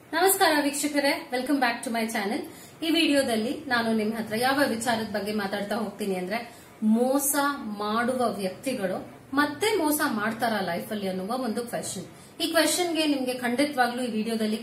ನಮಸ್ಕಾರ ವೀಕ್ಷಕರೇ welcome back to my channel ಈ ವಿಡಿಯೋದಲ್ಲಿ ನಾನು ನಿಮ್ಮ ಹತ್ರ ಯಾವ ವಿಚಾರದ ಬಗ್ಗೆ ಮಾತಾಡ್ತಾ ಹೋಗ್ತೀನಿ ಅಂದ್ರೆ ಮೋಸ ಮಾಡುವ ವ್ಯಕ್ತಿಗಳು ಮತ್ತೆ ಮೋಸ ಮಾಡ್ತಾರ ಲೈಫ್ ಅಲ್ಲಿ ಅನ್ನುವ ಒಂದು ಕ್ವೆಶನ್ ಈ ಕ್ವೆಶನ್ಗೆ ನಿಮ್ಗೆ ಖಂಡಿತವಾಗ್ಲೂ ಈ ವಿಡಿಯೋದಲ್ಲಿ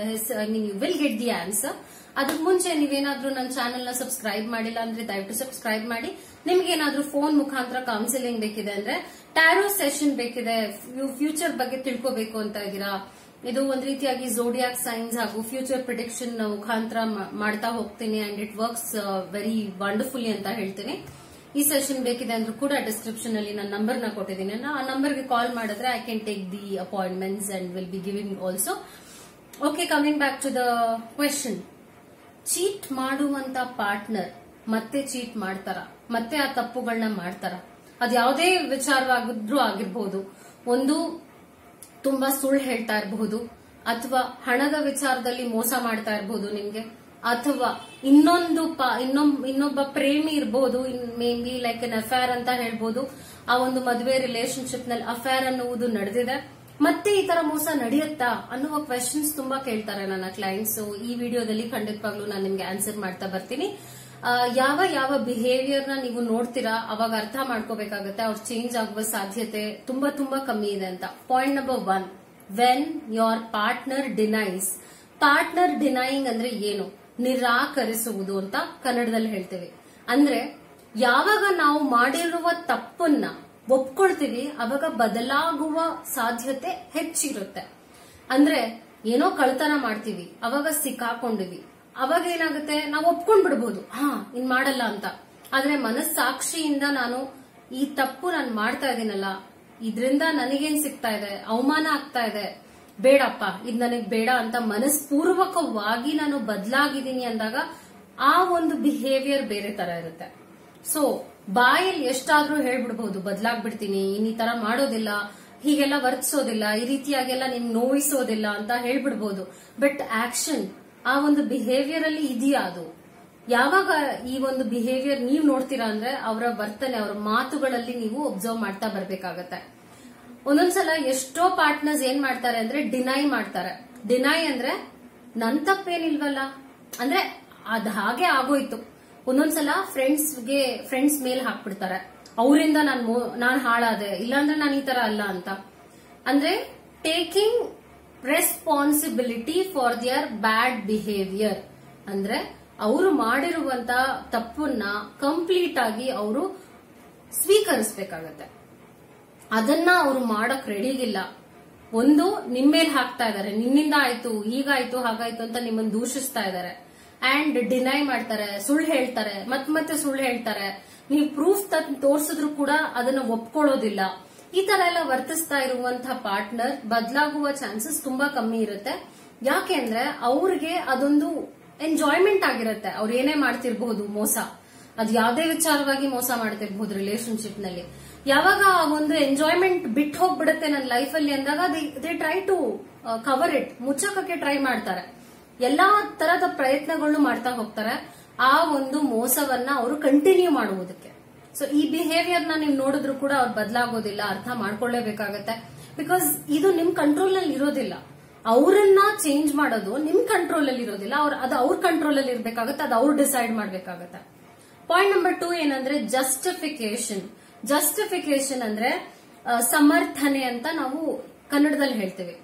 I mean you will get the answer ಅದಕ್ ಮುಂಚೆ ನೀವೇನಾದ್ರೂ ನನ್ನ ಚಾನೆಲ್ ನ ಸಬ್ಸ್ಕ್ರೈಬ್ ಮಾಡಿಲ್ಲ ಅಂದ್ರೆ ದಯವಿಟ್ಟು ಸಬ್ಸ್ಕ್ರೈಬ್ ಮಾಡಿ ನಿಮ್ಗೆ ಏನಾದ್ರೂ ಫೋನ್ ಮುಖಾಂತರ ಕೌನ್ಸಿಲಿಂಗ್ ಬೇಕಿದೆ ಅಂದ್ರೆ ಟ್ಯಾರೋ ಸೆಷನ್ ಬೇಕಿದೆ ಫ್ಯೂಚರ್ ಬಗ್ಗೆ ತಿಳ್ಕೋಬೇಕು ಅಂತ ಇದ್ದೀರಾ ಇದು ಒಂದ್ ರೀತಿಯಾಗಿ ಝೋಡಿಯಾಕ್ ಸೈನ್ಸ್ ಹಾಗೂ ಫ್ಯೂಚರ್ ಪ್ರಿಡಿಕ್ಷನ್ ಮುಖಾಂತರ ಮಾ- ಮಾಡ್ತಾ ಹೋಗ್ತೀನಿ and it works very wonderfully ಅಂತ ಹೇಳ್ತೀನಿ ಈ ಸೆಷನ್ ಬೇಕಿದೆ ಅಂದ್ರೂ ಕೂಡ ಡಿಸ್ಕ್ರಿಪ್ಷನ್ ಅಲ್ಲಿ ನನ್ನ ನಂಬರ್ ನ ಕೊಟ್ಟಿದ್ದೀನಿ ನಾ- ಆ ನಂಬರ್ಗೆ ಕಾಲ್ ಮಾಡಿದ್ರೆ I can take the appointments and will be giving also okay coming back to the question cheat ಮಾಡುವಂತ ಪಾರ್ಟ್ನರ್ ಮತ್ತೆ ಚೀಟ್ ಮಾಡ್ತಾರ ಮತ್ತೆ ಆ ತಪ್ಪುಗಳನ್ನ ಮಾಡ್ತಾರ ಅದ್ ಯಾವುದೇ ವಿಚಾರವಾಗಿದ್ರೂ ಆಗಿರ್ಬೋದು ಒಂದು ತುಂಬಾ ಸುಳ್ಳು ಹೇಳ್ತಾ ಇರಬಹುದು ಅಥವಾ ಹಣದ ವಿಚಾರದಲ್ಲಿ ಮೋಸ ಮಾಡ್ತಾ ಇರಬಹುದು ನಿಮ್ಗೆ ಅಥವಾ ಇನ್ನೊಂದು ಪ- ಇನ್ನೊಬ್- ಇನ್ನೊಬ್ಬ ಪ್ರೇಮಿ ಇರಬಹುದು maybe like an affair ಅಂತ ಹೇಳ್ಬೋದು ಆ ಒಂದು ಮದುವೆ ರಿಲೇಶನ್ಶಿಪ್ ನಲ್ಲಿ ಅಫೇರ್ ಅನ್ನುವುದು ನಡೆದಿದೆ ಮತ್ತೆ ಈ ತರ ಮೋಸ ನಡೆಯುತ್ತಾ ಅನ್ನುವ ಕ್ವೆಶನ್ಸ್ ತುಂಬಾ ಕೇಳ್ತಾರೆ ನನ್ನ ಕ್ಲೈಂಟ್ಸ್ ಈ ವಿಡಿಯೋದಲ್ಲಿ ಖಂಡಿತವಾಗ್ಲೂ ನಾನು ನಿಮ್ಗೆ ಆನ್ಸರ್ ಮಾಡ್ತಾ ಬರ್ತೀನಿ ಆ, ಯಾವ ಯಾವ ಬಿಹೇವಿಯರ್ ನ ನೀವು ನೋಡ್ತೀರಾ ಅವಾಗ ಅರ್ಥ ಮಾಡ್ಕೋಬೇಕಾಗತ್ತೆ ಅವ್ರು ಚೇಂಜ್ ಆಗುವ ಸಾಧ್ಯತೆ ತುಂಬಾ ತುಂಬಾ ಕಮ್ಮಿ ಇದೆ ಅಂತ point number one when your partner denies partner denying ಅಂದ್ರೆ ಏನು ನಿರಾಕರಿಸುವುದು ಅಂತ ಕನ್ನಡದಲ್ಲಿ ಹೇಳ್ತೇವೆ ಅಂದ್ರೆ ಯಾವಾಗ ನಾವು ಮಾಡಿರುವ ತಪ್ಪನ್ನ ಒಪ್ಕೊಳ್ತೀವಿ ಅವಾಗ ಬದಲಾಗುವ ಸಾಧ್ಯತೆ ಹೆಚ್ಚಿರುತ್ತೆ ಅಂದ್ರೆ ಏನೋ ಕಳ್ತನ ಮಾಡ್ತೀವಿ ಅವಾಗ ಸಿಕ್ಕಾಕೊಂಡಿವಿ ಅವಾಗ ಏನಾಗುತ್ತೆ ನಾವು ಒಪ್ಕೊಂಡ್ ಬಿಡ್ಬೋದು ಹಾ ಇನ್ ಮಾಡಲ್ಲ ಅಂತ ಆದ್ರೆ ಮನಸ್ಸಾಕ್ಷಿಯಿಂದ ನಾನು ಈ ತಪ್ಪು ನಾನು ಮಾಡ್ತಾ ಇದೀನಲ್ಲ ಇದ್ರಿಂದ ನನಗೇನ್ ಸಿಗ್ತಾ ಇದೆ ಅವಮಾನ ಆಗ್ತಾ ಇದೆ ಬೇಡಪ್ಪ ಇದ್ ನನಗ್ ಬೇಡ ಅಂತ ಮನಸ್ಪೂರ್ವಕವಾಗಿ ನಾನು ಬದಲಾಗಿದ್ದೀನಿ ಅಂದಾಗ ಆ ಒಂದು ಬಿಹೇವಿಯರ್ ಬೇರೆ ತರ ಇರುತ್ತೆ ಸೊ ಬಾಯಲ್ಲಿ ಎಷ್ಟಾದ್ರೂ ಹೇಳ್ಬಿಡ್ಬಹುದು ಬದಲಾಗ್ಬಿಡ್ತೀನಿ ಇನ್ ಈ ತರ ಮಾಡೋದಿಲ್ಲ ಹೀಗೆಲ್ಲ ವರ್ತಿಸೋದಿಲ್ಲ ಈ ರೀತಿಯಾಗೆಲ್ಲ ನಿಮ್ ನೋಯಿಸೋದಿಲ್ಲ ಅಂತ ಹೇಳ್ಬಿಡ್ಬಹುದು ಬಟ್ ಆಕ್ಷನ್ ಆ ಒಂದು ಬಿಹೇವಿಯರ್ ಅಲ್ಲಿ ಇದೆಯಾ ಅದು ಯಾವಾಗ ಈ ಒಂದು ಬಿಹೇವಿಯರ್ ನೀವ್ ನೋಡ್ತೀರಾ ಅಂದ್ರೆ ಅವರ ವರ್ತನೆ ಅವರ ಮಾತುಗಳಲ್ಲಿ ನೀವು ಒಬ್ಸರ್ವ್ ಮಾಡ್ತಾ ಬರ್ಬೇಕಾಗತ್ತೆ ಒಂದೊಂದ್ಸಲ ಎಷ್ಟೋ ಪಾರ್ಟ್ನರ್ಸ್ ಏನ್ ಮಾಡ್ತಾರೆ ಅಂದ್ರೆ ಡಿನೈ ಮಾಡ್ತಾರೆ ಡಿನೈ ಅಂದ್ರೆ ನನ್ ತಪ್ಪೇನಿಲ್ವಲ್ಲ ಅಂದ್ರೆ ಅದ್ ಹಾಗೆ ಆಗೋಯ್ತು ಒಂದೊಂದ್ಸಲ ಫ್ರೆಂಡ್ಸ್ಗೆ ಫ್ರೆಂಡ್ಸ್ ಮೇಲ್ ಹಾಕ್ಬಿಡ್ತಾರೆ ಅವರಿಂದ ನಾನು ನಾನ್ ಹಾಳಾದೆ ಇಲ್ಲಾಂದ್ರೆ ನಾನು ಈ ತರ ಅಲ್ಲ ಅಂತ ಅಂದ್ರೆ taking responsibility for their bad behaviour ಅಂದ್ರೆ ಅವರು ಮಾಡಿರುವಂತ ತಪ್ಪನ್ನ ಕಂಪ್ಲೀಟ್ ಆಗಿ ಅವರು ಸ್ವೀಕರಿಸಬೇಕಾಗತ್ತೆ ಅದನ್ನ ಅವರು ಮಾಡಕ್ ರೆಡಿಗಿಲ್ಲ ಒಂದು ನಿಮ್ಮೇಲ್ ಹಾಕ್ತಾ ಇದಾರೆ ನಿನ್ನಿಂದ ಆಯ್ತು ಹೀಗಾಯ್ತು ಹಾಗಾಯ್ತು ಅಂತ ನಿಮ್ಮನ್ನ ದೂಷಿಸ್ತಾ ಇದಾರೆ ಅಂಡ್ ಡಿನೈ ಮಾಡ್ತಾರೆ ಸುಳ್ಳು ಹೇಳ್ತಾರೆ ಮತ್ ಮತ್ತೆ ಸುಳ್ಳು ಹೇಳ್ತಾರೆ ನೀವು ಪ್ರೂಫ್ ತೋರಿಸಿದ್ರು ಕೂಡ ಅದನ್ನ ಒಪ್ಕೊಳ್ಳೋದಿಲ್ಲ ಈ ತರ ಎಲ್ಲ ವರ್ತಿಸ್ತಾ ಇರುವಂತಹ ಪಾರ್ಟ್ನರ್ ಬದಲಾಗುವ ಚಾನ್ಸಸ್ ತುಂಬಾ ಕಮ್ಮಿ ಇರುತ್ತೆ ಯಾಕೆಂದ್ರೆ ಅವ್ರಿಗೆ ಅದೊಂದು ಎಂಜಾಯ್ಮೆಂಟ್ ಆಗಿರುತ್ತೆ ಅವ್ರು ಏನೇ ಮಾಡ್ತಿರ್ಬಹುದು ಮೋಸ ಅದು ಯಾವ್ದೇ ವಿಚಾರವಾಗಿ ಮೋಸ ಮಾಡ್ತಿರ್ಬಹುದು ರಿಲೇಶನ್ಶಿಪ್ ನಲ್ಲಿ ಯಾವಾಗ ಆ ಒಂದು ಎಂಜಾಯ್ಮೆಂಟ್ ಬಿಟ್ಟು ಹೋಗ್ಬಿಡುತ್ತೆ ನನ್ನ ಲೈಫ್ ಅಲ್ಲಿ ಅಂದಾಗ they try to cover it ಮುಚ್ಚಕಕ್ಕೆ ಟ್ರೈ ಮಾಡ್ತಾರೆ ಎಲ್ಲಾ ತರದ ಪ್ರಯತ್ನಗಳನ್ನು ಮಾಡ್ತಾ ಹೋಗ್ತಾರೆ ಆ ಒಂದು ಮೋಸವನ್ನ ಅವರು ಕಂಟಿನ್ಯೂ ಮಾಡುವುದಕ್ಕೆ ಸೊ ಈ ಬಿಹೇವಿಯರ್ ನ ನೀವು ನೋಡಿದ್ರು ಕೂಡ ಅವ್ರು ಬದಲಾಗೋದಿಲ್ಲ ಅರ್ಥ ಮಾಡ್ಕೊಳ್ಳೇಬೇಕಾಗತ್ತೆ ಬಿಕಾಸ್ ಇದು ನಿಮ್ ಕಂಟ್ರೋಲ್ ನಲ್ಲಿ ಇರೋದಿಲ್ಲ ಅವರನ್ನ ಚೇಂಜ್ ಮಾಡೋದು ನಿಮ್ ಕಂಟ್ರೋಲ್ ಅಲ್ಲಿ ಇರೋದಿಲ್ಲ ಅವ್ರ ಅದು ಅವ್ರ ಕಂಟ್ರೋಲ್ ಅಲ್ಲಿ ಇರ್ಬೇಕಾಗತ್ತೆ ಅದು ಅವ್ರು ಡಿಸೈಡ್ ಮಾಡ್ಬೇಕಾಗತ್ತೆ ಪಾಯಿಂಟ್ ನಂಬರ್ ಟೂ ಏನಂದ್ರೆ ಜಸ್ಟಿಫಿಕೇಶನ್ ಜಸ್ಟಿಫಿಕೇಶನ್ ಅಂದ್ರೆ ಆ, ಸಮರ್ಥನೆ ಅಂತ ನಾವು ಕನ್ನಡದಲ್ಲಿ ಹೇಳ್ತೇವೆ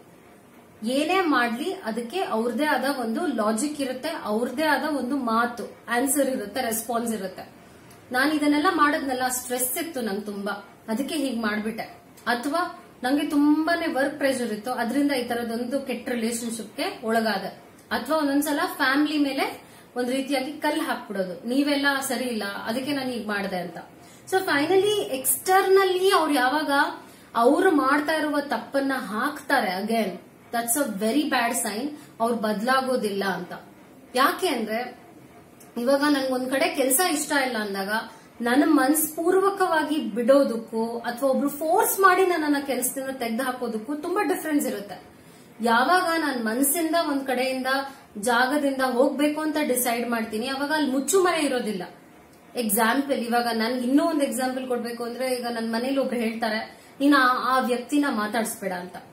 ಏನೇ ಮಾಡ್ಲಿ ಅದಕ್ಕೆ ಅವ್ರದೇ ಆದ ಒಂದು ಲಾಜಿಕ್ ಇರುತ್ತೆ ಅವ್ರದೇ ಆದ ಒಂದು ಮಾತು ಆನ್ಸರ್ ಇರುತ್ತೆ ರೆಸ್ಪಾನ್ಸ್ ಇರುತ್ತೆ ನಾನು ಇದನ್ನೆಲ್ಲ ಮಾಡೋದ್ನೆಲ್ಲ ಸ್ಟ್ರೆಸ್ ಇತ್ತು ನಂಗೆ ತುಂಬಾ ಅದಕ್ಕೆ ಹೀಗ್ ಮಾಡ್ಬಿಟ್ಟೆ ಅಥವಾ ನಂಗೆ ತುಂಬಾನೇ ವರ್ಕ್ ಪ್ರೆಷರ್ ಇತ್ತು ಅದರಿಂದ ಈ ತರದೊಂದು ಕೆಟ್ಟ ರಿಲೇಶನ್ಶಿಪ್ಗೆ ಒಳಗಾದೆ ಅಥವಾ ಒಂದೊಂದ್ಸಲ ಫ್ಯಾಮಿಲಿ ಮೇಲೆ ಒಂದ್ ರೀತಿಯಾಗಿ ಕಲ್ಲು ಹಾಕ್ಬಿಡೋದು ನೀವೆಲ್ಲ ಸರಿ ಇಲ್ಲ ಅದಕ್ಕೆ ನಾನು ಹೀಗ್ ಮಾಡಿದೆ ಅಂತ ಸೊ ಫೈನಲಿ ಎಕ್ಸ್ಟರ್ನಲಿ ಅವ್ರು ಯಾವಾಗ ಅವ್ರು ಮಾಡ್ತಾ ಇರುವ ತಪ್ಪನ್ನ ಹಾಕ್ತಾರೆ again that's a very bad sign ಅವ್ರು ಬದಲಾಗೋದಿಲ್ಲ ಅಂತ ಯಾಕೆ ಅಂದ್ರೆ ಇವಾಗ ನನ್ಗೊಂದ್ ಕಡೆ ಕೆಲಸ ಇಷ್ಟ ಇಲ್ಲ ಅಂದಾಗ ನನ್ನ ಮನಸ್ಪೂರ್ವಕವಾಗಿ ಬಿಡೋದಕ್ಕೂ ಅಥವಾ ಒಬ್ರು ಫೋರ್ಸ್ ಮಾಡಿ ನನ್ನನ್ನ ಕೆಲಸದಿಂದ ತೆಗೆದು ಹಾಕೋದಕ್ಕೂ ತುಂಬಾ ಡಿಫ್ರೆನ್ಸ್ ಇರುತ್ತೆ ಯಾವಾಗ ನಾನು ಮನಸ್ಸಿಂದ ಒಂದ್ ಕಡೆಯಿಂದ ಜಾಗದಿಂದ ಹೋಗ್ಬೇಕು ಅಂತ ಡಿಸೈಡ್ ಮಾಡ್ತೀನಿ ಅವಾಗ ಅಲ್ಲಿ ಮುಚ್ಚುಮರೆ ಇರೋದಿಲ್ಲ ಎಕ್ಸಾಂಪಲ್ ಇವಾಗ ನನ್ಗೆ ಇನ್ನೂ ಒಂದು ಎಕ್ಸಾಂಪಲ್ ಕೊಡ್ಬೇಕು ಅಂದ್ರೆ ಈಗ ನನ್ನ ಮನೇಲಿ ಒಬ್ರು ಹೇಳ್ತಾರೆ ನೀನು ಆ- ಆ ವ್ಯಕ್ತಿನ ಮಾತಾಡಿಸ್ಬೇಡ ಅಂತ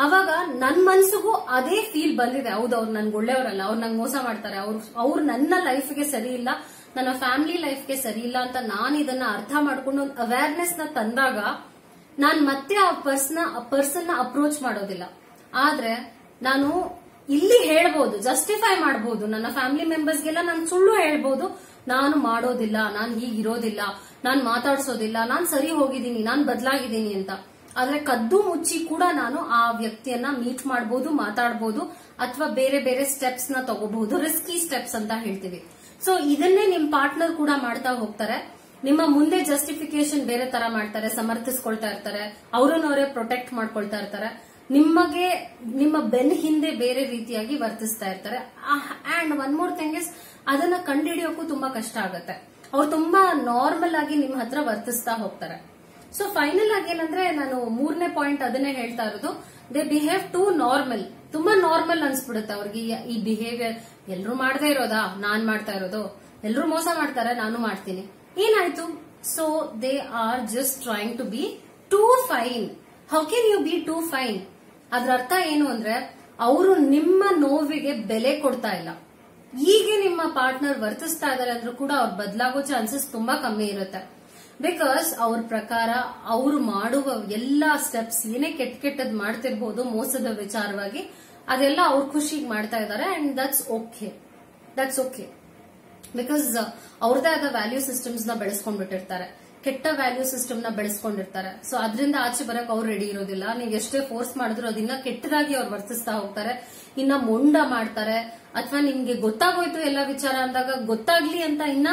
ಅವಾಗ ನನ್ ಮನ್ಸಿಗೂ ಅದೇ ಫೀಲ್ ಬಂದಿದೆ ಹೌದು ಅವ್ರು ನನ್ಗೆ ಒಳ್ಳೆಯವರಲ್ಲ ಅವ್ರು ನಂಗೆ ಮೋಸ ಮಾಡ್ತಾರೆ ಅವ್ರು ಅವ್ರು ನನ್ನ ಲೈಫ್ಗೆ ಸರಿ ಇಲ್ಲ ನನ್ನ ಫ್ಯಾಮಿಲಿ ಲೈಫ್ಗೆ ಸರಿ ಇಲ್ಲ ಅಂತ ನಾನು ಇದನ್ನ ಅರ್ಥ ಮಾಡ್ಕೊಂಡು ಒಂದು ಅವೇರ್ನೆಸ್ ನ ತಂದಾಗ ನಾನ್ ಮತ್ತೆ ಆ ಪರ್ಸನ್ ಪರ್ಸನ್ ನ ಅಪ್ರೋಚ್ ಮಾಡೋದಿಲ್ಲ ಆದ್ರೆ ನಾನು ಇಲ್ಲಿ ಹೇಳ್ಬೋದು ಜಸ್ಟಿಫೈ ಮಾಡಬಹುದು ನನ್ನ ಫ್ಯಾಮಿಲಿ ಮೆಂಬರ್ಸ್ಗೆಲ್ಲ ನಾನು ಸುಳ್ಳು ಹೇಳ್ಬೋದು ನಾನು ಮಾಡೋದಿಲ್ಲ ನಾನು ಹೀಗಿರೋದಿಲ್ಲ ನಾನು ಮಾತಾಡ್ಸೋದಿಲ್ಲ ನಾನು ಸರಿ ಹೋಗಿದ್ದೀನಿ ನಾನು ಬದಲಾಗಿದ್ದೀನಿ ಅಂತ ಆದ್ರೆ ಕದ್ದು ಮುಚ್ಚಿ ಕೂಡ ನಾನು ಆ ವ್ಯಕ್ತಿಯನ್ನ ಮೀಟ್ ಮಾಡಬಹುದು ಮಾತಾಡಬಹುದು ಅಥವಾ ಬೇರೆ ಬೇರೆ ಸ್ಟೆಪ್ಸ್ ನ ತಗೋಬಹುದು ರಿಸ್ಕಿ ಸ್ಟೆಪ್ಸ್ ಅಂತ ಹೇಳ್ತೀವಿ ಸೊ ಇದನ್ನೇ ನಿಮ್ ಪಾರ್ಟ್ನರ್ ಕೂಡ ಮಾಡ್ತಾ ಹೋಗ್ತಾರೆ ನಿಮ್ಮ ಮುಂದೆ ಜಸ್ಟಿಫಿಕೇಶನ್ ಬೇರೆ ತರ ಮಾಡ್ತಾರೆ ಸಮರ್ಥಿಸ್ಕೊಳ್ತಾ ಇರ್ತಾರೆ ಅವರನ್ನವರೇ ಪ್ರೊಟೆಕ್ಟ್ ಮಾಡ್ಕೊಳ್ತಾ ಇರ್ತಾರೆ ನಿಮಗೆ ನಿಮ್ಮ ಬೆನ್ ಹಿಂದೆ ಬೇರೆ ರೀತಿಯಾಗಿ ವರ್ತಿಸ್ತಾ ಇರ್ತಾರೆ and one more thing is ಅದನ್ನ ಕಂಡುಹಿಡಿಯೋಕ್ಕೂ ತುಂಬಾ ಕಷ್ಟ ಆಗುತ್ತೆ ಅವ್ರು ತುಂಬಾ ನಾರ್ಮಲ್ ಆಗಿ ನಿಮ್ಮ ಹತ್ರ ವರ್ತಿಸ್ತಾ ಹೋಗ್ತಾರೆ ಸೊ ಫೈನಲ್ ಆಗಿ ಏನಂದ್ರೆ ನಾನು ಮೂರನೇ ಪಾಯಿಂಟ್ ಅದನ್ನೇ ಹೇಳ್ತಾ ಇರೋದು ದೇ ಬಿಹೇವ್ ಟು ನಾರ್ಮಲ್ ತುಂಬಾ ನಾರ್ಮಲ್ ಅನ್ಸ್ಬಿಡುತ್ತೆ ಅವ್ರಿಗೆ ಈ- ಈ ಬಿಹೇವಿಯರ್ ಎಲ್ರು ಮಾಡದೇ ಇರೋದಾ ನಾನ್ ಮಾಡ್ತಾ ಇರೋದು ಎಲ್ರು ಮೋಸ ಮಾಡ್ತಾರೆ ನಾನು ಮಾಡ್ತೀನಿ ಏನಾಯ್ತು so they are just trying to be too fine how can you be too fine ಅದ್ರ ಅರ್ಥ ಏನು ಅಂದ್ರೆ ಅವರು ನಿಮ್ಮ ನೋವಿಗೆ ಬೆಲೆ ಕೊಡ್ತಾ ಇಲ್ಲ ಹೀಗೆ ನಿಮ್ಮ ಪಾರ್ಟ್ನರ್ ವರ್ತಿಸ್ತಾ ಇದಾರೆ ಅಂದ್ರೂ ಕೂಡ ಅವ್ರು ಬದಲಾಗೋ ಚಾನ್ಸಸ್ ತುಂಬಾ ಕಮ್ಮಿ ಇರುತ್ತೆ ಬಿಕಾಸ್ ಅವ್ರ ಪ್ರಕಾರ ಅವರು ಮಾಡುವ ಎಲ್ಲಾ ಸ್ಟೆಪ್ಸ್ ಏನೇ ಕೆಟ್ಟ ಕೆಟ್ಟದ್ ಮಾಡ್ತಿರ್ಬೋದು ಮೋಸದ ವಿಚಾರವಾಗಿ ಅದೆಲ್ಲ ಅವ್ರ ಖುಷಿಗೆ ಮಾಡ್ತಾ ಇದ್ದಾರೆ and that's okay that's okay because ಅವ್ರದೇ ಆದ ವ್ಯಾಲ್ಯೂ ಸಿಸ್ಟಮ್ಸ್ ನ ಬೆಳೆಸ್ಕೊಂಡ್ಬಿಟ್ಟಿರ್ತಾರೆ ಕೆಟ್ಟ ವ್ಯಾಲ್ಯೂ ಸಿಸ್ಟಮ್ ನ ಬೆಳೆಸ್ಕೊಂಡಿರ್ತಾರೆ ಸೊ ಅದರಿಂದ ಆಚೆ ಬರಕ್ ಅವ್ರು ರೆಡಿ ಇರೋದಿಲ್ಲ ನೀವು ಎಷ್ಟೇ ಫೋರ್ಸ್ ಮಾಡಿದ್ರು ಅದನ್ನ ಕೆಟ್ಟದಾಗಿ ಅವ್ರು ವರ್ತಿಸ್ತಾ ಹೋಗ್ತಾರೆ ಇನ್ನ ಮೊಂಡ ಮಾಡ್ತಾರೆ ಅಥವಾ ನಿಮ್ಗೆ ಗೊತ್ತಾಗೋಯ್ತು ಎಲ್ಲ ವಿಚಾರ ಅಂದಾಗ ಗೊತ್ತಾಗ್ಲಿ ಅಂತ ಇನ್ನ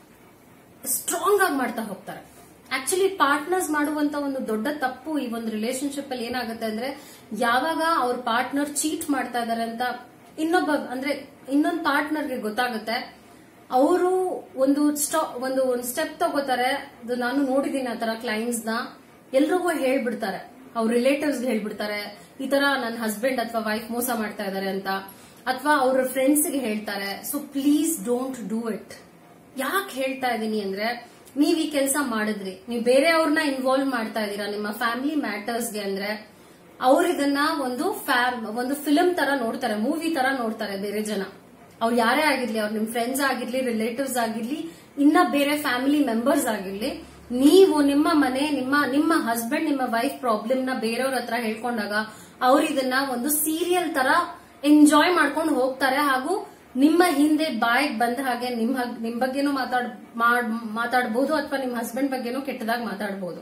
ಸ್ಟ್ರಾಂಗ್ ಆಗಿ ಮಾಡ್ತಾ ಹೋಗ್ತಾರೆ ಆಕ್ಚುಲಿ ಪಾರ್ಟ್ನರ್ಸ್ ಮಾಡುವಂತ ಒಂದು ದೊಡ್ಡ ತಪ್ಪು ಈ ಒಂದು ರಿಲೇಶನ್ಶಿಪ್ ಅಲ್ಲಿ ಏನಾಗುತ್ತೆ ಅಂದ್ರೆ ಯಾವಾಗ ಅವ್ರ ಪಾರ್ಟ್ನರ್ ಚೀಟ್ ಮಾಡ್ತಾ ಇದಾರೆ ಅಂತ ಇನ್ನೊಬ್ಬ ಅಂದ್ರೆ ಇನ್ನೊಂದು ಪಾರ್ಟ್ನರ್ಗೆ ಗೊತ್ತಾಗುತ್ತೆ ಅವರು ಒಂದು ಸ್ಟಾ- ಒಂದು ಒಂದು ಸ್ಟೆಪ್ ತಗೋತಾರೆ ಅದು ನಾನು ನೋಡಿದೀನಿ ಆ ತರ ಕ್ಲೈಂಟ್ಸ್ ನ ಎಲ್ರಿಗೂ ಹೇಳ್ಬಿಡ್ತಾರೆ ಅವ್ರ ರಿಲೇಟಿವ್ಸ್ ಹೇಳ್ಬಿಡ್ತಾರೆ ಈ ತರ ನನ್ನ ಹಸ್ಬೆಂಡ್ ಅಥವಾ ವೈಫ್ ಮೋಸ ಮಾಡ್ತಾ ಇದಾರೆ ಅಂತ ಅಥವಾ ಅವ್ರ ಫ್ರೆಂಡ್ಸ್ ಗೆ ಹೇಳ್ತಾರೆ so please don't do it ಯಾಕೆ ಹೇಳ್ತಾ ಇದ್ದೀನಿ ಅಂದ್ರೆ ನೀವ್ ಈ ಕೆಲಸ ಮಾಡಿದ್ರಿ ನೀವು ಬೇರೆಯವ್ರನ್ನ ಇನ್ವಾಲ್ವ್ ಮಾಡ್ತಾ ಇದ್ದೀರಾ ನಿಮ್ಮ ಫ್ಯಾಮಿಲಿ ಮ್ಯಾಟರ್ಸ್ಗೆ ಅಂದ್ರೆ ಅವ್ರು ಇದನ್ನ ಒಂದು ಫ್ಯಾಮ್ ಒಂದು ಫಿಲ್ಮ್ ತರ ನೋಡ್ತಾರೆ ಮೂವಿ ತರ ನೋಡ್ತಾರೆ ಬೇರೆ ಜನ ಅವ್ರು ಯಾರೇ ಆಗಿರ್ಲಿ ಅವ್ರು ನಿಮ್ ಫ್ರೆಂಡ್ಸ್ ಆಗಿರ್ಲಿ ರಿಲೇಟಿವ್ಸ್ ಆಗಿರ್ಲಿ ಇನ್ನ ಬೇರೆ ಫ್ಯಾಮಿಲಿ ಮೆಂಬರ್ಸ್ ಆಗಿರ್ಲಿ ನೀವು ನಿಮ್ಮ ಮನೆ ನಿಮ್ಮ ನಿಮ್ಮ ಹಸ್ಬೆಂಡ್ ನಿಮ್ಮ ವೈಫ್ ಪ್ರಾಬ್ಲಮ್ ನ ಬೇರೆಯವ್ರ ಹತ್ರ ಹೇಳ್ಕೊಂಡಾಗ ಅವ್ರು ಇದನ್ನ ಒಂದು ಸೀರಿಯಲ್ ತರ ಎಂಜಾಯ್ ಮಾಡ್ಕೊಂಡು ಹೋಗ್ತಾರೆ ಹಾಗೂ ನಿಮ್ಮ ಹಿಂದೆ ಬಾಯಿಗೆ ಬಂದ ಹಾಗೆ ನಿಮ್ ಹಗ್- ನಿಮ್ ಬಗ್ಗೆನೂ ಮಾತಾಡ್ ಮಾಡ್- ಮಾತಾಡ್ಬೋದು ಅಥವಾ ನಿಮ್ ಹಸ್ಬೆಂಡ್ ಬಗ್ಗೆನೂ ಕೆಟ್ಟದಾಗ ಮಾತಾಡ್ಬೋದು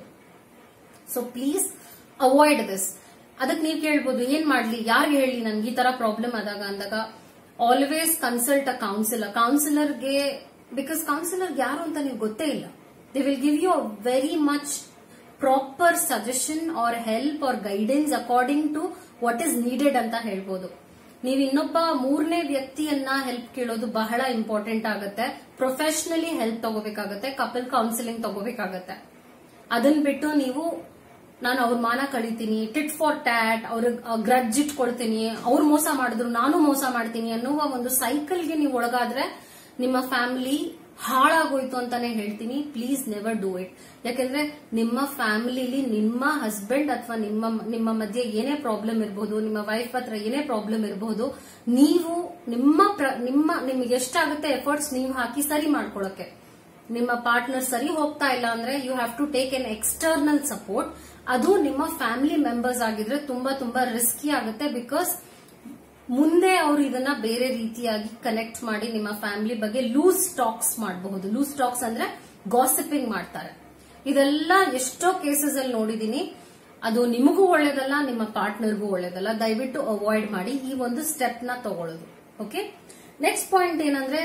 ಸೊ ಪ್ಲೀಸ್ ಅವಾಯ್ಡ್ ದಿಸ್ ಅದಕ್ಕೆ ನೀವು ಕೇಳ್ಬೋದು ಏನ್ ಮಾಡ್ಲಿ ಯಾರಿಗೆ ಹೇಳಿ ನನ್ಗೆ ಈ ತರ ಪ್ರಾಬ್ಲಮ್ ಆದಾಗ ಅಂದಾಗ ಆಲ್ವೇಸ್ ಕನ್ಸಲ್ಟ್ ಅ ಕೌನ್ಸಿಲರ್ ಕೌನ್ಸಿಲರ್ಗೆ ಬಿಕಾಸ್ ಕೌನ್ಸಿಲರ್ ಯಾರು ಅಂತ ನೀವು ಗೊತ್ತೇ ಇಲ್ಲ they will give you a very much proper suggestion or help or guidance according to what is needed ಅಂತ ಹೇಳ್ಬೋದು ನೀವು ಇನ್ನೊಬ್ಬ ಮೂರನೇ ವ್ಯಕ್ತಿಯನ್ನ ಹೆಲ್ಪ್ ಕೇಳೋದು ಬಹಳ ಇಂಪಾರ್ಟೆಂಟ್ ಆಗುತ್ತೆ ಪ್ರೊಫೆಷನಲಿ ಹೆಲ್ಪ್ ತಗೋಬೇಕಾಗತ್ತೆ ಕಪಲ್ ಕೌನ್ಸಿಲಿಂಗ್ ತಗೋಬೇಕಾಗತ್ತೆ ಅದನ್ ಬಿಟ್ಟು ನೀವು ನಾನು ಅವ್ರ ಮಾನ ಕಳಿತೀನಿ ಟಿಟ್ ಫಾರ್ ಟ್ಯಾಟ್ ಅವ್ರ ಗ್ರಡ್ಜ್ ಇಟ್ಕೊಳ್ತೀನಿ ಅವ್ರು ಮೋಸ ಮಾಡಿದ್ರು ನಾನು ಮೋಸ ಮಾಡ್ತೀನಿ ಅನ್ನುವ ಒಂದು ಸೈಕಲ್ಗೆ ನೀವು ಒಳಗಾದ್ರೆ ನಿಮ್ಮ ಫ್ಯಾಮಿಲಿ ಹಾಳಾಗೋಯ್ತು ಅಂತಾನೆ ಹೇಳ್ತೀನಿ ಪ್ಲೀಸ್ ನೆವರ್ ಡೂ ಇಟ್ ಯಾಕಂದ್ರೆ ನಿಮ್ಮ ಫ್ಯಾಮಿಲಿಲಿ ನಿಮ್ಮ ಹಸ್ಬೆಂಡ್ ಅಥವಾ ನಿಮ್ಮ ನಿಮ್ಮ ಮಧ್ಯೆ ಏನೇ ಪ್ರಾಬ್ಲಮ್ ಇರಬಹುದು ನಿಮ್ಮ ವೈಫ್ ಹತ್ರ ಏನೇ ಪ್ರಾಬ್ಲಮ್ ಇರಬಹುದು ನೀವು ನಿಮ್ಮ ಪ್ರ- ನಿಮ್ಮ ನಿಮ್ಗೆ ಎಷ್ಟಾಗುತ್ತೆ ಎಫರ್ಟ್ಸ್ ನೀವು ಹಾಕಿ ಸರಿ ಮಾಡ್ಕೊಳಕ್ಕೆ ನಿಮ್ಮ ಪಾರ್ಟ್ನರ್ ಸರಿ ಹೋಗ್ತಾ ಇಲ್ಲ ಅಂದ್ರೆ you have to take an external support ಅದು ನಿಮ್ಮ ಫ್ಯಾಮಿಲಿ ಮೆಂಬರ್ಸ್ ಆಗಿದ್ರೆ ತುಂಬಾ ತುಂಬಾ ರಿಸ್ಕಿ ಆಗುತ್ತೆ ಬಿಕಾಸ್ ಮುಂದೆ ಅವರು ಇದನ್ನ ಬೇರೆ ರೀತಿಯಾಗಿ ಕನೆಕ್ಟ್ ಮಾಡಿ ನಿಮ್ಮ ಫ್ಯಾಮಿಲಿ ಬಗ್ಗೆ ಲೂಸ್ ಟಾಕ್ಸ್ ಮಾಡಬಹುದು ಲೂಸ್ ಟಾಕ್ಸ್ ಅಂದ್ರೆ ಗಾಸಿಪಿಂಗ್ ಮಾಡ್ತಾರೆ ಇದೆಲ್ಲ ಎಷ್ಟೋ ಕೇಸಸ್ ಅಲ್ಲಿ ನೋಡಿದೀನಿ ಅದು ನಿಮಗೂ ಒಳ್ಳೇದಲ್ಲ ನಿಮ್ಮ ಪಾರ್ಟ್ನರ್ಗೂ ಒಳ್ಳೇದಲ್ಲ ದಯವಿಟ್ಟು ಅವಾಯ್ಡ್ ಮಾಡಿ ಈ ಒಂದು ಸ್ಟೆಪ್ ನ ತಗೊಳ್ಳೋದು ಓಕೆ ನೆಕ್ಸ್ಟ್ ಪಾಯಿಂಟ್ ಏನಂದ್ರೆ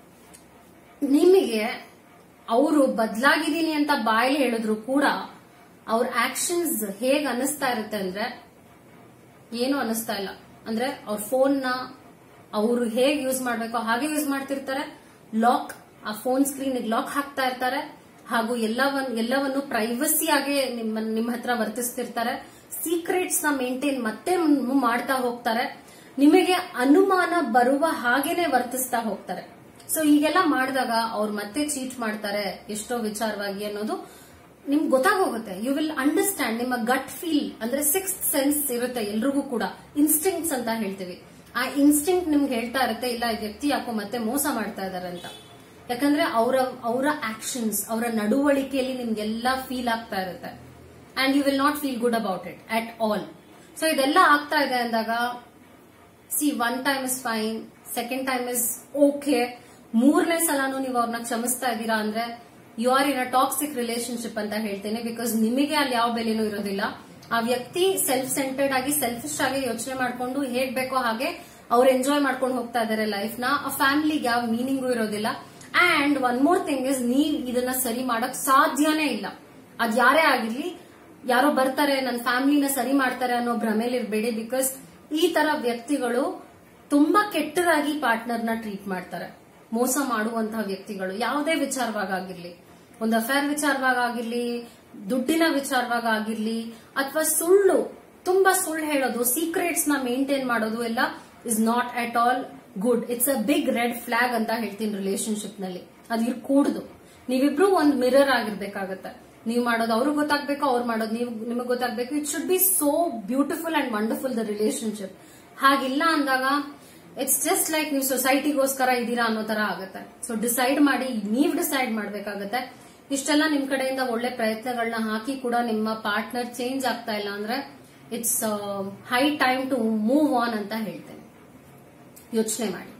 ನಿಮಗೆ ಅವರು ಬದಲಾಗಿದ್ದೀನಿ ಅಂತ ಬಾಯಲ್ಲಿ ಹೇಳಿದ್ರು ಕೂಡ ಅವ್ರ ಆಕ್ಷನ್ಸ್ ಹೇಗ್ ಅನಿಸ್ತಾ ಇರುತ್ತೆ ಅಂದ್ರೆ ಏನು ಅನಿಸ್ತಾ ಇಲ್ಲ ಅಂದ್ರೆ ಅವ್ರ ಫೋನ್ ನ ಅವರು ಹೇಗ್ ಯೂಸ್ ಮಾಡ್ಬೇಕೋ ಹಾಗೆ ಯೂಸ್ ಮಾಡ್ತಿರ್ತಾರೆ ಲಾಕ್ ಆ ಫೋನ್ ಸ್ಕ್ರೀನ್ ಲಾಕ್ ಹಾಕ್ತಾ ಇರ್ತಾರೆ ಹಾಗೂ ಎಲ್ಲವನ್ ಎಲ್ಲವನ್ನು ಪ್ರೈವಸಿ ಆಗಿ ನಿಮ್ಮ ನಿಮ್ಮ ಹತ್ರ ವರ್ತಿಸ್ತಿರ್ತಾರೆ ಸೀಕ್ರೆಟ್ಸ್ ನ ಮೇಂಟೈನ್ ಮತ್ತೆ ಮ್- ಮಾಡ್ತಾ ಹೋಗ್ತಾರೆ ನಿಮಗೆ ಅನುಮಾನ ಬರುವ ಹಾಗೇನೆ ವರ್ತಿಸ್ತಾ ಹೋಗ್ತಾರೆ ಸೊ ಹೀಗೆಲ್ಲ ಮಾಡಿದಾಗ ಅವ್ರು ಮತ್ತೆ ಚೀಟ್ ಮಾಡ್ತಾರೆ ಎಷ್ಟೋ ವಿಚಾರವಾಗಿ ಅನ್ನೋದು ನಿಮ್ಗೆ ಗೊತ್ತಾಗೋಗುತ್ತೆ ಯು ವಿಲ್ ಅಂಡರ್ಸ್ಟ್ಯಾಂಡ್ ನಿಮ್ಮ ಗಟ್ ಫೀಲ್ ಅಂದ್ರೆ ಸಿಕ್ಸ್ ಸೆನ್ಸ್ ಇರುತ್ತೆ ಎಲ್ರಿಗೂ ಕೂಡ ಇನ್ಸ್ಟಿಂಕ್ಟ್ಸ್ ಅಂತ ಹೇಳ್ತೀವಿ ಆ ಇನ್ಸ್ಟಿಂಕ್ಟ್ ನಿಮ್ಗೆ ಹೇಳ್ತಾ ಇರುತ್ತೆ ಇಲ್ಲ ಈ ವ್ಯಕ್ತಿ ಯಾಕೋ ಮತ್ತೆ ಮೋಸ ಮಾಡ್ತಾ ಇದಾರೆ ಅಂತ ಯಾಕಂದ್ರೆ ಅವರ ಅವರ ಆಕ್ಷನ್ಸ್ ಅವರ ನಡವಳಿಕೆಯಲ್ಲಿ ನಿಮ್ಗೆಲ್ಲ ಫೀಲ್ ಆಗ್ತಾ ಇರುತ್ತೆ and you will not feel good about it at all so ಇದೆಲ್ಲ ಆಗ್ತಾ ಇದೆ ಅಂದಾಗ see one time is fine second time is okay ಮೂರನೇ ಸಲನೂ ನೀವು ಅವ್ರನ್ನ ಕ್ಷಮಿಸ್ತಾ ಇದ್ದೀರಾ ಅಂದ್ರೆ you are in a toxic relationship ಅಂತ ಹೇಳ್ತೇನೆ ಬಿಕಾಸ್ ನಿಮಗೆ ಅಲ್ಲಿ ಯಾವ ಬೆಲೆನೂ ಇರೋದಿಲ್ಲ ಆ ವ್ಯಕ್ತಿ ಸೆಲ್ಫ್ ಸೆಂಟರ್ಡ್ ಆಗಿ ಸೆಲ್ಫಿಶ್ ಆಗಿ ಯೋಚನೆ ಮಾಡ್ಕೊಂಡು ಹೇಗ್ ಬೇಕೋ ಹಾಗೆ ಅವ್ರು ಎಂಜಾಯ್ ಮಾಡ್ಕೊಂಡು ಹೋಗ್ತಾ ಇದಾರೆ ಲೈಫ್ ನ ಆ ಫ್ಯಾಮಿಲಿಗೆ ಯಾವ ಮೀನಿಂಗು ಇರೋದಿಲ್ಲ and one more thing is ನೀವ್ ಇದನ್ನ ಸರಿ ಮಾಡಕ್ ಸಾಧ್ಯನೇ ಇಲ್ಲ ಅದ್ ಯಾರೇ ಆಗಿರ್ಲಿ ಯಾರೋ ಬರ್ತಾರೆ ನನ್ನ ಫ್ಯಾಮಿಲಿನ ಸರಿ ಮಾಡ್ತಾರೆ ಅನ್ನೋ ಭ್ರಮೇಲಿ ಇರಬೇಡಿ ಬಿಕಾಸ್ ಈ ತರ ವ್ಯಕ್ತಿಗಳು ತುಂಬಾ ಕೆಟ್ಟದಾಗಿ ಪಾರ್ಟ್ನರ್ನ ಟ್ರೀಟ್ ಮಾಡ್ತಾರೆ ಮೋಸ ಮಾಡುವಂತಹ ವ್ಯಕ್ತಿಗಳು ಯಾವುದೇ ವಿಚಾರವಾಗಿರ್ಲಿ ಒಂದು ಅಫೇರ್ ವಿಚಾರವಾಗಿರ್ಲಿ ದುಡ್ಡಿನ ವಿಚಾರವಾಗಿರ್ಲಿ ಅಥವಾ ಸುಳ್ಳು ತುಂಬಾ ಸುಳ್ಳು ಹೇಳೋದು ಸೀಕ್ರೆಟ್ಸ್ ನ ಮೇಂಟೈನ್ ಮಾಡೋದು ಎಲ್ಲ is not at all good it's a big red flag ಅಂತ ಹೇಳ್ತೀನಿ ರಿಲೇಶನ್ಶಿಪ್ ನಲ್ಲಿ ಅದು ಇರ್ಕೂಡ್ದು ನೀವಿಬ್ರು ಒಂದ್ ಮಿರರ್ ಆಗಿರ್ಬೇಕಾಗತ್ತೆ ನೀವು ಮಾಡೋದು ಅವ್ರಿಗೆ ಗೊತ್ತಾಗ್ಬೇಕು ಅವ್ರು ಮಾಡೋದು ನೀವು ನಿಮಗೆ ಗೊತ್ತಾಗ್ಬೇಕು it should be so beautiful and wonderful the relationship ಹಾಗಿಲ್ಲ ಅಂದಾಗ ಇಟ್ಸ್ ಜಸ್ಟ್ ಲೈಕ್ ನೀವು ಸೊಸೈಟಿಗೋಸ್ಕರ ಇದ್ದೀರಾ ಅನ್ನೋ ತರ ಆಗುತ್ತೆ ಸೊ ಡಿಸೈಡ್ ಮಾಡಿ ನೀವ್ ಡಿಸೈಡ್ ಮಾಡ್ಬೇಕಾಗತ್ತೆ ಇಷ್ಟೆಲ್ಲ ನಿಮ್ ಕಡೆಯಿಂದ ಒಳ್ಳೆ ಪ್ರಯತ್ನಗಳನ್ನ ಹಾಕಿ ಕೂಡ ನಿಮ್ಮ ಪಾರ್ಟ್ನರ್ ಚೇಂಜ್ ಆಗ್ತಾ ಇಲ್ಲ ಅಂದ್ರೆ it's high time to move on ಅಂತ ಹೇಳ್ತೇನೆ ಯೋಚನೆ ಮಾಡಿ